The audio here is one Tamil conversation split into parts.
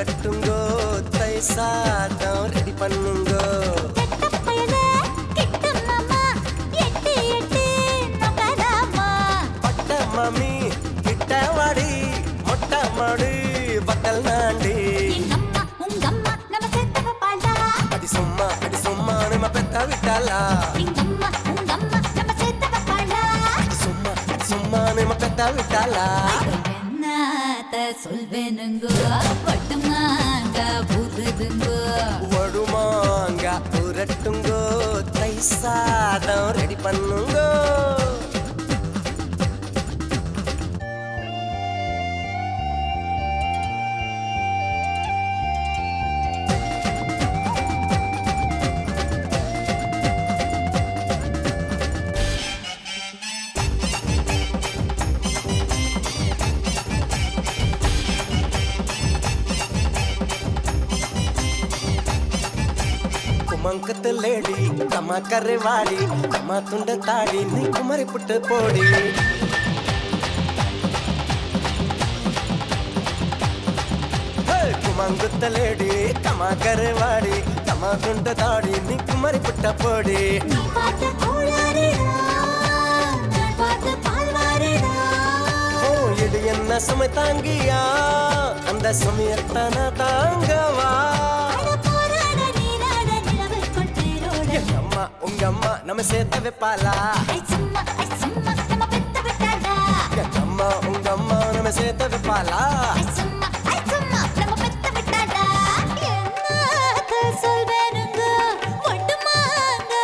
உரட்டுங்கோ தை சாதம் ரெடி பண்ணுங்கோ கெட்டப்பயலே, கிட்ட மாமா, எட்டி எட்டி நொக்கலாமா. பட்ட மாமி கிட்ட வாடி மொட்டை மாடு பக்கல் நாண்டி எங்கம்மா, உங்கம்மா, நம்ம சேர்த்து வைப்பாளா? அடி சும்மா அடி சும்மா நம்ம பெத்த விட்டாளா எங்கம்மா, உங்கம்மா, நம்ம சேர்த்து வைப்பாளா? அடி சும்மா அடி சும்மா நம்ம பெத்த விட்டாளா என்னத்த சொல்வேனுங்கோ, வட்டமாங்க புதுதுங்கோ. ஒடுமாங்க உரட்டுங்கோ தை சாதம் ரெடி பண்ணுங்கோ ಕುಮಂಕದ ಲೇಡಿ ಕಮ ಕರೆವಾಡಿ ಕಮ ತುಂಡ ತಾಡಿ ನೀ ಕುಮರಿ ಪುಟ್ಟ ಪೋಡಿ ಹೇ, ಕುಮಂಕದ ಲೇಡಿ ಕಮ ಕರೆವಾಡಿ ಕಮ ತುಂಡ ತಾಡಿ ನೀ ಕುಮರಿ ಪುಟ್ಟ ಪೋಡಿ நீ பார்த்த கோளாறுடா, நான் பார்த்த பால்வாறுடா. ஓ இது என்ன சுமை தாங்கியா அந்த சுமையத்தான தாங்கவா அட போராட நீராட நிலவுக்குள் தேரோட. எங்க அம்மா உங்க அம்மா நம்ம சேர்த்து வைப்பாளா ஐ சும்மா, ஐ சும்மா, நம்ம பெத்த விட்டாளா? எங்க அம்மா உங்க அம்மா நம்ம சேர்த்து வைப்பாளா ஐ சும்மா, ஐ சும்மா, நம்ம பெத்த விட்டாளா? என்னத்த சொல்வேனுங்க, ஒட்டுமாங்க.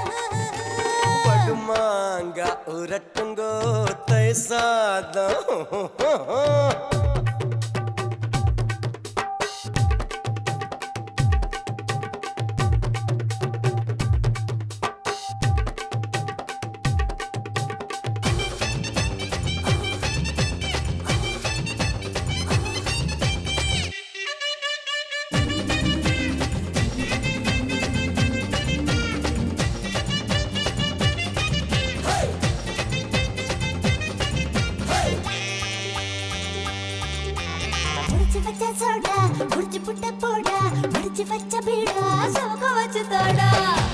படுமாங்க உரட்டுங்கோ தை சாதம் முடிச்சு வச்ச சோடா, முடிச்சு புட்ட போடா, முடிச்சு வச்ச பீடா, சோக வச்சு தாடா.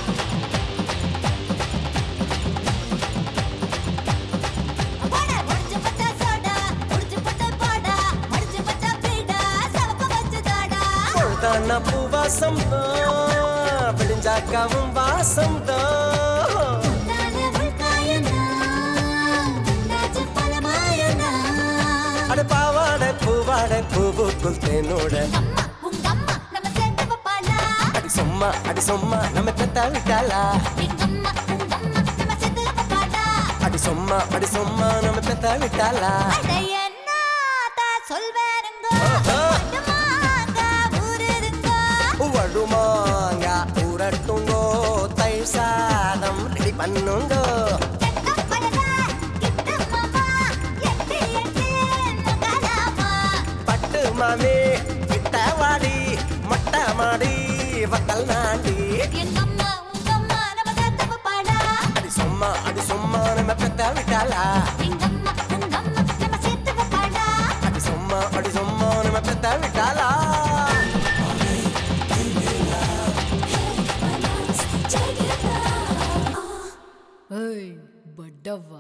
போடா, முடிச்சு வச்ச சோடா, முடிச்சு புட்ட போடா, முடிச்சு வச்ச பீடா, சோக வச்சு தாடா. பொழுதான பூவாசம் தான் விடிஞ்சாக்காவும் வாசம் தான் நானே உள்காயனா, உண்டாச்சு பலமாயனா. அட பாவாட பூவாட பூவுக்குள் தேனோட அம்மா, உங்க அம்மா, நம்ம சேர்த்து வைப்பாளா? அடி சும்மா அடி சும்மா நம்ம பெத்த விட்டாளா எங்க அம்மா, உங்க அம்மா, நம்ம சேர்த்து வைப்பாளா? அடி சும்மா அடி சும்மா நம்ம பெத்த விட்டாளா அட என்னத்த சொல்வேனுங்க, ஆஹா. ஒட்டுமாங்க ஊருதுங்க. வடுமாங்க உரட்டுங்கோ தை சாதம் ரெடி பண்ணுங்கோ கெட்டப்பழகா, கிட்ட மாமா, எட்டி எட்டி நகராமா. பட்டு மாமி கிட்ட வாடி மொட்டை மாடி வக்கல் நாண்டி எங்க அம்மா, உங்க அம்மா, நம்ம சேர்த்து வைப்பாளா? அடி சும்மா அடி சும்மா நம்ம பெத்த விட்டாளா எங்க அம்மா, உங்க அம்மா, நம்ம சேர்த்து வைப்பாளா? அடி சும்மா அடி சும்மா நம்ம பெத்த விட்டாளா ஏய் பட்டவா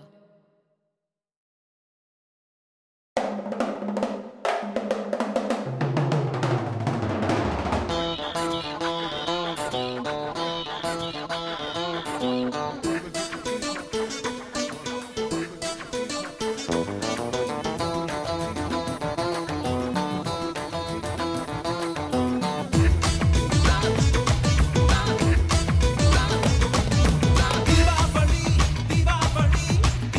தீபாவளி தீபாவளி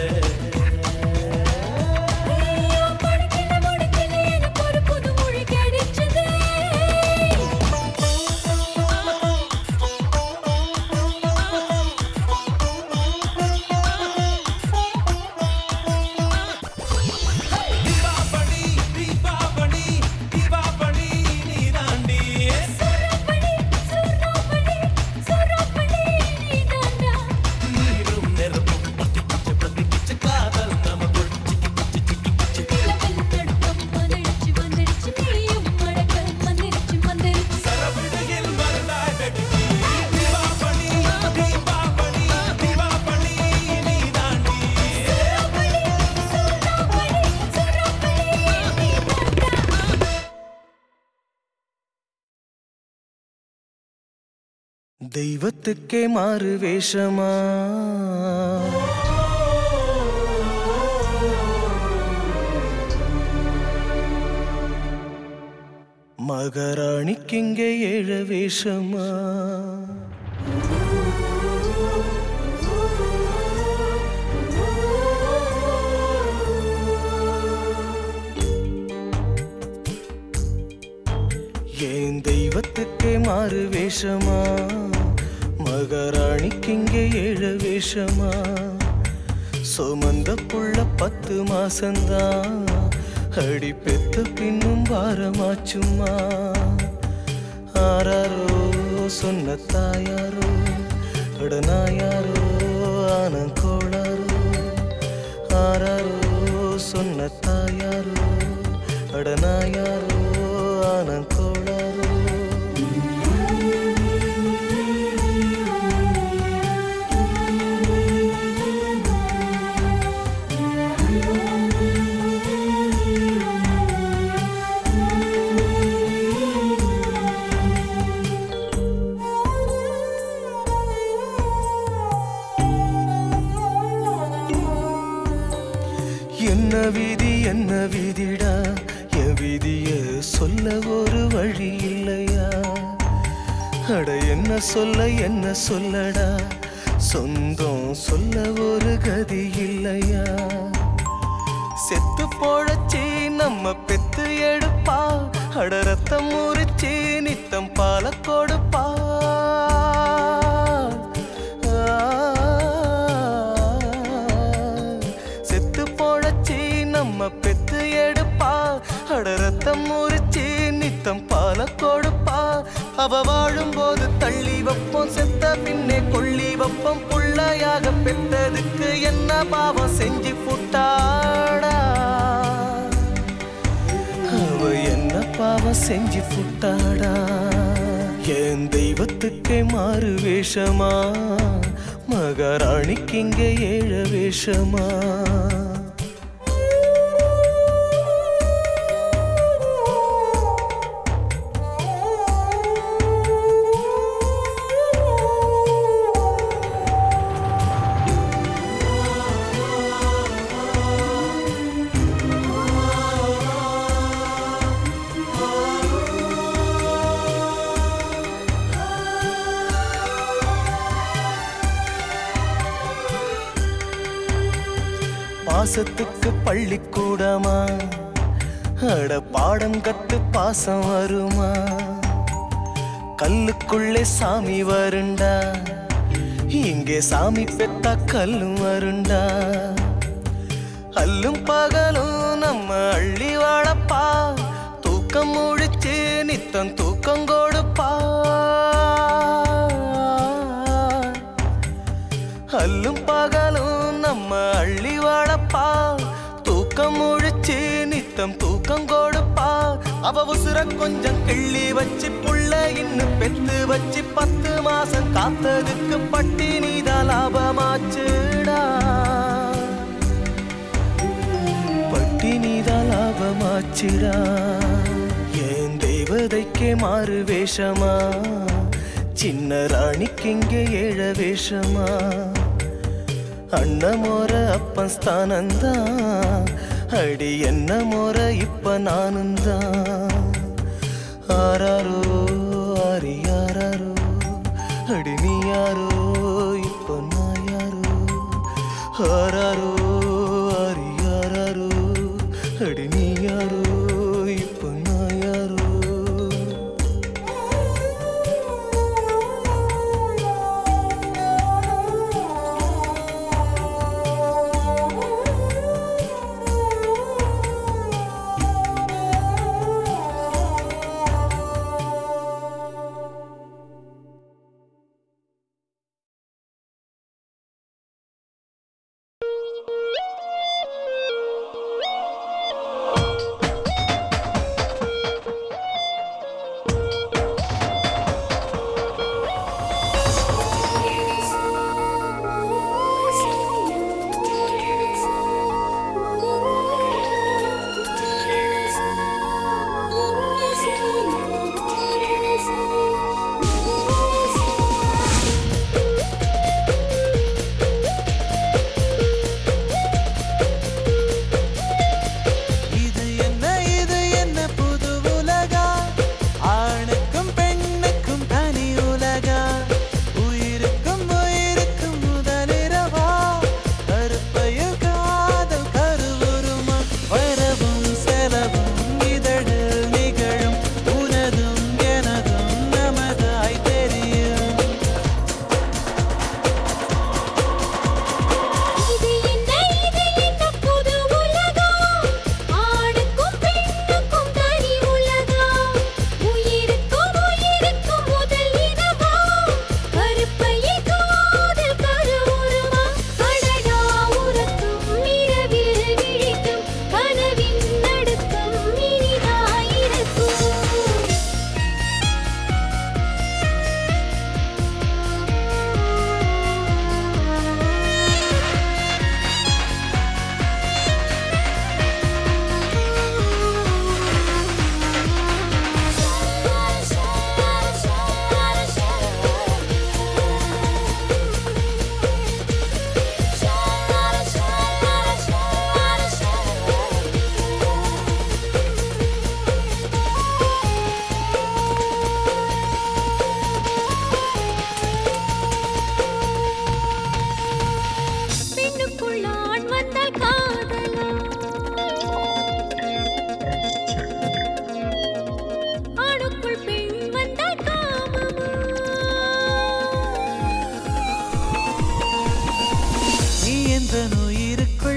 ஐயோ படிக்கிற முடிக்கிற எனக்கு ஒரு புது மொழி கிடைச்சதே தீபாவளி தீபாவளி தீபாவளி நீதாண்டி சுரப்படி சுரப்படி சுரப்படி நீதாண்டா நீரும் நெருப்பும் பத்தி பச்சை பத்தி பச்சை காதல் நமக்குள் சிக்கி பிச்சி சிக்கி பிச்சி நிலவில் நடுக்கம் வந்துடுச்சு வந்துடுச்சு நீயும் மடக்க வந்துடுச்சு வந்துடுச்சு சரவிடுகில் வருந்தாய் வெட்டி தீபாவளி தீபாவளி தீபாவளி நீதாண்டி சுரப்படி சுரப்படி சுரப்படி நீதாண்டா தெய்வத்துக்கே மாறு வேஷமா மகாராணிக்கிங்கே ஏழ வேஷமா ஏன் தெய்வத்துக்கே மாறு வேஷமா மகாராணிக்கிங்கே ஏழ வேஷமா சுமந்த புள்ள பத்து மாசந்தான் அடி பெத்த பின்னும் வாரமாச்சுமா ஆராரோ சொன்ன தாயாரோ அடனாயாரோ ஆனங்கோளாரோ ஆராரோ சொன்ன தாயாரோ அடனாயாரோ ஆனங்கோளாரோ என்ன விதி என்ன விதிடா என் விதிய சொல்ல ஒரு வழி இல்லையா அட என்ன சொல்ல என்ன சொல்லடா சொந்தம் சொல்ல ஒரு கதி இல்லையா செத்து போழச்சி நம்ம பெத்து எடுப்பா அட ரத்தம் முறிச்சி நித்தம் பால கொடுப்பா செத்து போழச்சி நம்ம பெத்து எடுப்பா அட ரத்தம் முறிச்சி நித்தம் பால கொடுப்பா அவ வாழும்போது தள்ளி வைப்போம் செத்த பின்னே கொள்ளி வைப்போம் புள்ளையாக பெத்ததுக்கு என்ன பாவம் செஞ்சு புட்டாடா அவ என்ன பாவம் செஞ்சு புட்டாடா என் தெய்வத்துக்கே மாறு வேஷமா மகாராணிக்கு இங்க ஏழ வேஷமா பாசத்துக்கு பள்ளிக்கூடமா அட பாடம் கத்து பாசம் வருமா கல்லுக்குள்ளே சாமி வருண்டா இங்கே சாமி பெத்தா கல்லும் வருண்டா அல்லும் பகலும் நம்ம அள்ளி வாழப்பா தூக்கம் முழிச்சு நித்தம் தூக்கம் கொடுப்பா அல்லும் பகலும் நம்ம அள்ளி வாழப்பா தூக்கம் முழிச்சு நித்தம் தூக்கம் கொடுப்பா அவ உசுர கொஞ்சம் கிள்ளி வச்சு புள்ள இன்னும் பெத்து வச்சு பத்து மாசம் காத்ததுக்கு பட்டி நீதான் லாபமாச்சுடா பட்டி நீதான் லாபமாச்சுடா என் தெய்வதைக்கே மாறு வேஷமா சின்ன ராணிக்கு இங்கே ஏழ வேஷமா அண்ண மோர அப்பன் ஸ்தானந்தான் அடி என்ன மோர இப்ப நானும் தான் ஆராரோ ஆரி யாராரோ அடி நீ யாரோ இப்ப நான் யாரோ ஆராரோ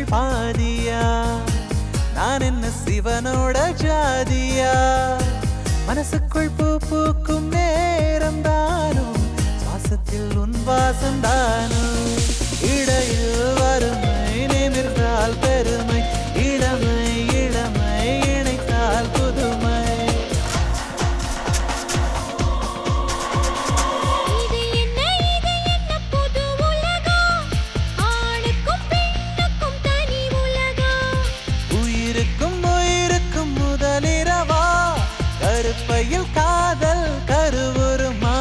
பாதியா நான் என்ன சிவனோட ஜாதியா மனசுக்குள் பூ பூக்கும் நேரம் தானும் சுவாசத்தில் உன் வாசம் தானும் இடையில் வறுமை நிமிர்ந்தால் பெருமை இளமை இளமை இணைத்தால் புதுமை இது என்ன இது என்ன புது உலகம் ஆணுக்கும் பெண்ணுக்கும் தனி உலகம் உயிருக்கும் உயிருக்கும் முதலிரவா கருப்பையில் காதல் கருவுருமா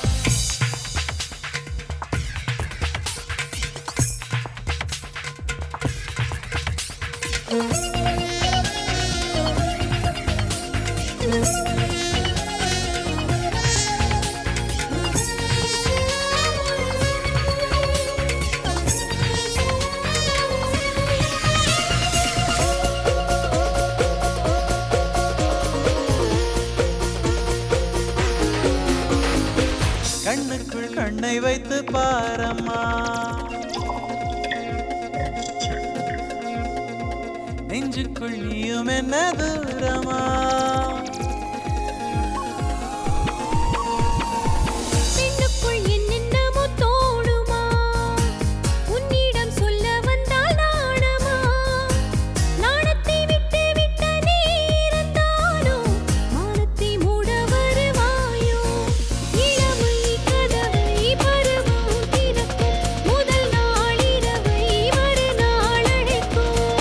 கண்ணுக்குள் கண்ணை வைத்து பாரம்மா நெஞ்சுக்குள் நீயும் என்ன தூரமா பெண்ணுக்குள் என்னென்னமோ தோணுமா உன்னிடம் சொல்ல வந்தால் நாணமா நாணத்தை விட்டு விட்ட நீ இருந்தாலும் மானத்தை மூட வருவாயோ இளமை கதவை பருவம் திறக்கும் முதல் நாள் இரவை மறுநாள் அழைக்கும்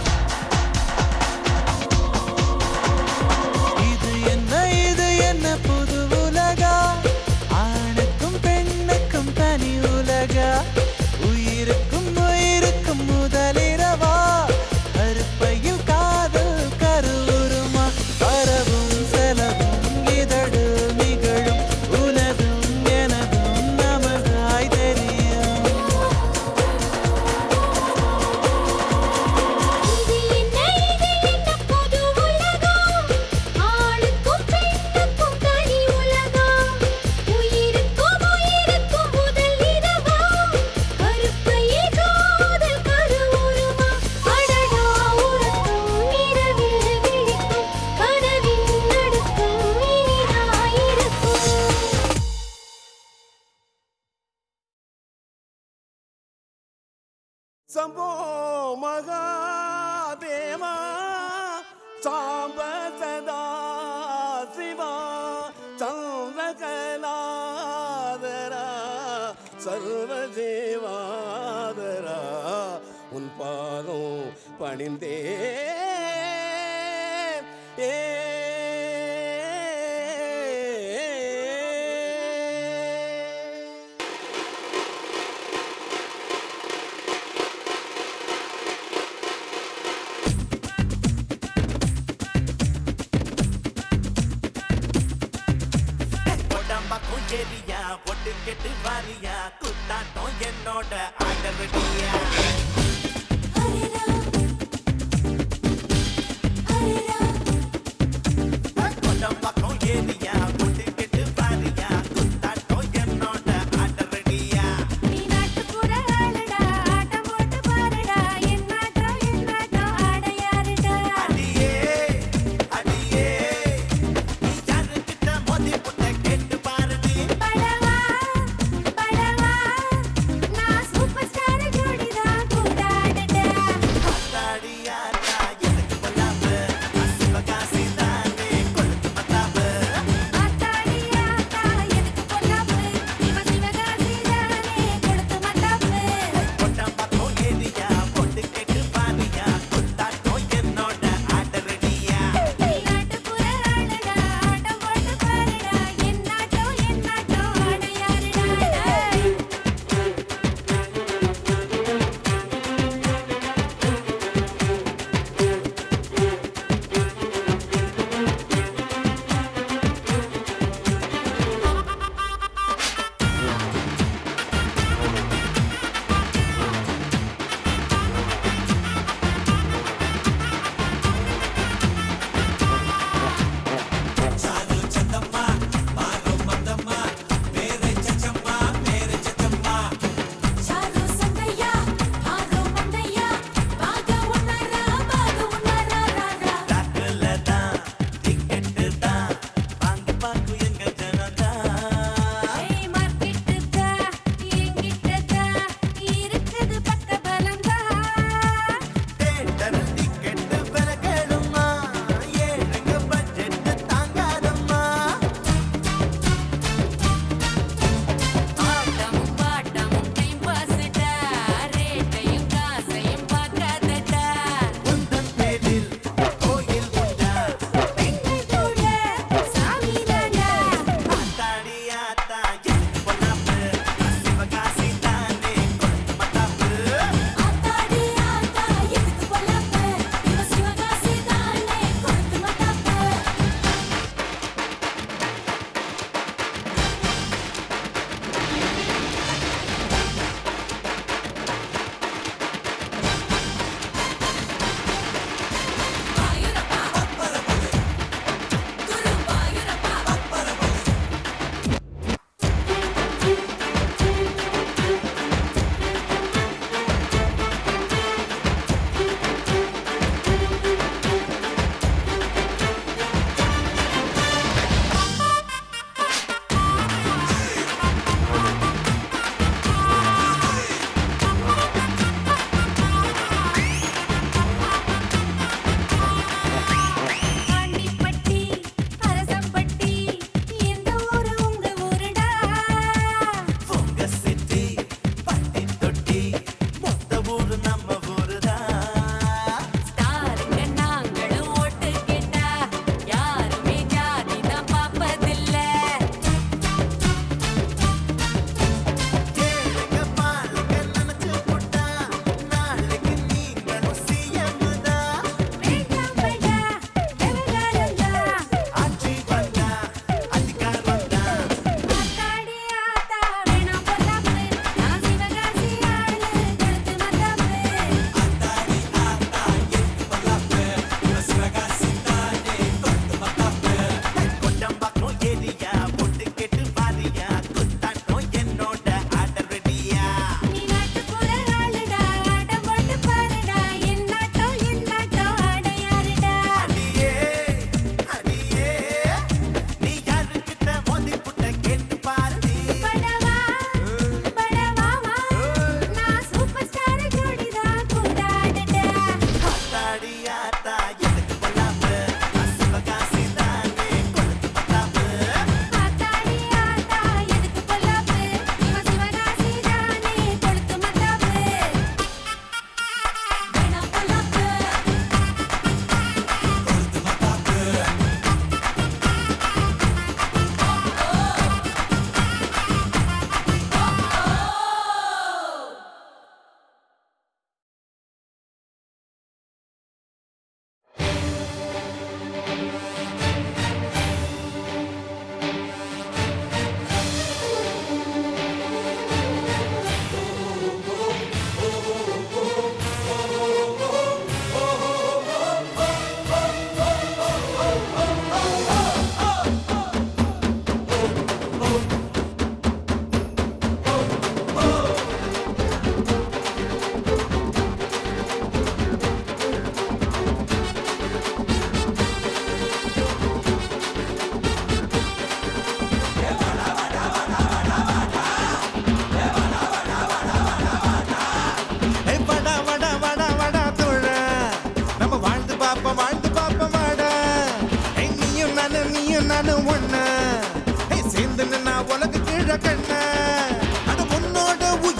இது என்ன இது என்ன புது உலகா ஆணுக்கும் பெண்ணுக்கும் தனி உலகா உயிருக்கும் உயிருக்கும் முதலிரவா கருப்பையில் காதல் கருவுருமா வரவும் செலவும் இதழு நிகழும் உனதும் எனதும் நமதாய் தெரியும் இது என்ன இது என்ன புது உலகம் ஆணுக்கும் பெண்ணுக்கும் தனி உலகம் உயிருக்கும் உயிருக்கும் முதல் இரவா கருப்பையில் காதல் கருவுருமா அடடா உறக்கம் இரவில் விழிக்கும் கனவின் நடுக்கம் இனிதாயிருக்கும் சம்போ மகாதேவா சாம்ப சதா சிவா சந்திரகலாதரா சர்வஜீவாதரா உன் பாதம் பணிந்தே ஏ உடம்ப குஞ்செரியா ஒட்டு கெட்டு வாரியா குத்தாட்டம் என்னோட ஆடவடியா உடம்பக்கம் ஏரியா ஒட்டு கெட்டு வாரியா குத்தாட்டம் என்னோட ஆடவடியா நீ நாட்டுப்புற ஆளுடா ஆட்டம் போட்டு பாருடா என் நாட்டம் என் நாட்டம் ஆடையாருடா அடியே அடியே நீ யாருக்கிட்ட மோதி புட்ட கேட்டு பாருடி படவா படவா நான் சூப்பர் ஸ்டார் ஜோடிதான் கூடாடடா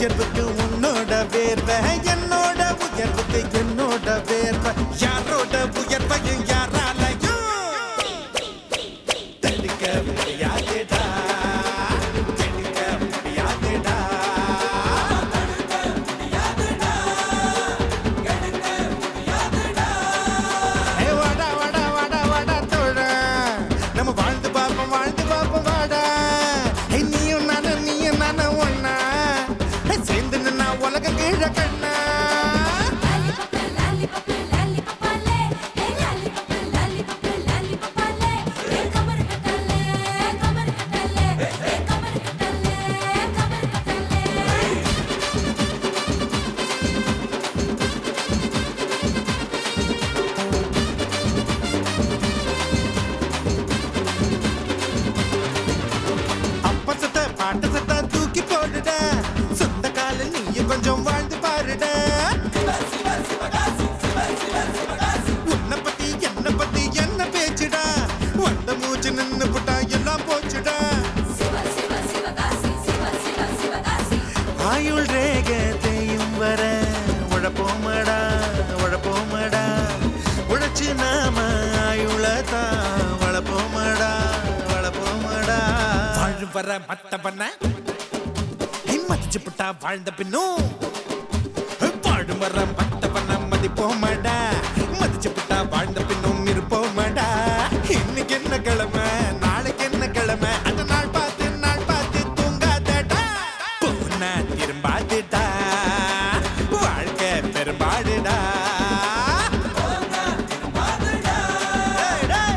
உயர்வுக்கு உன்னோட வேர்வை என்னோட உயர்வுக்கு என்னோட வேர்வை யாரோட உயர்வையும் யாராலையும் தடுக்க முடியாதுடா தடுக்க முடியாதுடா ஏய் வாடா வாடா வாடா வாடா தோழா நம்ம வாழ்ந்து பார்ப்போம் வாழ்ந்து பார்ப்போம் வாடா ஏய் நீயும் நானும் நீயும் நானும் ஒண்ணா ஏய் சேர்ந்து நின்னா உலகம் கீழ கண்ணா லாலிபப்பு லாலிபப்பு லாலிபப்பாலே ஏ லாலிபப்பு லாலிபப்பு லாலிபப்பாலே ஏ கமர் கட்டலே கமர் கட்டலே ஏ கமர் கட்டலே கமர் கட்டலே அப்ப சத்த பாட்டு சத்த தூக்கி போடுடா சொந்த காலில் நீயும் கொஞ்சம் வாழ்ந்து பாருடா உன்னை பத்தி என்ன பத்தி என்ன பேச்சுடா வந்த மூச்சு நின்னு புட்டா எல்லாம் போச்சுடா சிவ சிவ சிவகாசி சிவ சிவ சிவகாசி ஆயுள் ரேகத்தையும் வர உழப்போமடா உழப்போமடா உழைச்சு நாம ஆயுளதான் வளப்போமடா வளப்போமடா வாழ் வர மத்த பண்ண மதிச்சு புட்டா வாழ்ந்த பின்னும் வாழும் வர மத்த பண்ண மதிப்போமடா மதிச்சு புட்டா வாழ்ந்த பின்னும் இருப்போமடா இன்னைக்கு என்ன கிழமை நாளைக்கு என்ன கிழமை அந்த நாள் பார்த்து நாள் பார்த்து தூங்காதடா போனா திரும்பாதுடா வாழ்க்கை பெரும்பாடுடா டேய், டேய்.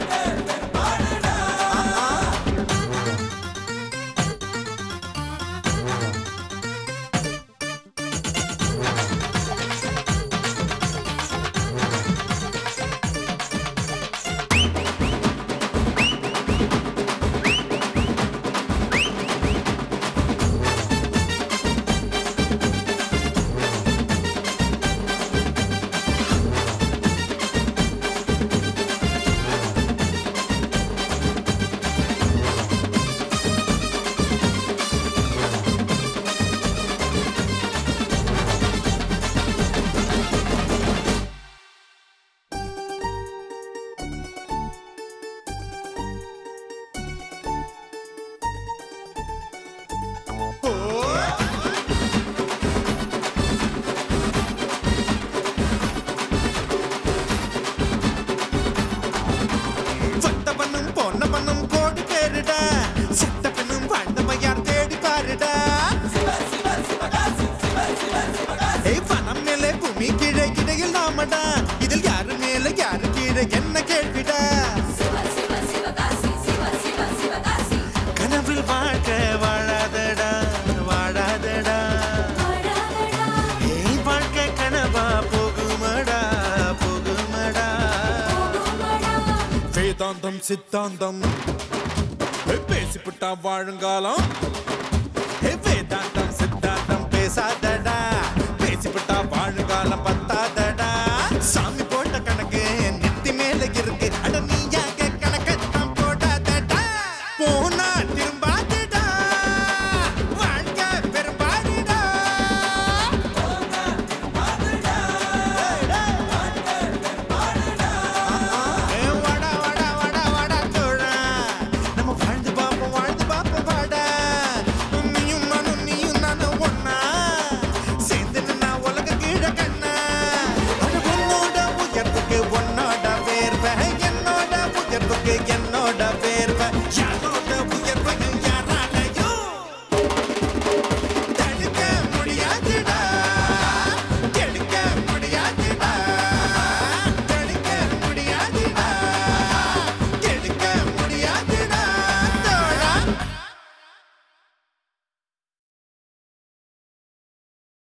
சொத்த பண்ணும் பொண்ண பண்ணும் கோடி பேருடா செத்த பெண்ணும் வாழ்ந்தவ யார் தேடி பாருடா ஏய் பணம் மேலே பூமி கீழே இடையில் நாமடா இதில் யாரு மேல யாரு கீழே என்ன கேள்விடா சிவ சிவ சிவகாசி சிவ சிவ சிவகாசி கனவில் வாழ்க்கை வாழாதடா வாழாதடா வாழாதடா ஏய் வாழ்க்கை கனவா போகுமடா போகுமடா போகுமடா வேதாந்தம் சித்தாந்தம் பேசிப்புட்டா வாழுங்காலம் ஏ வேதாந்தம் சித்தாந்தம் பேசாதடா பேசிப்புட்டா வாழுங்காலம் பத்து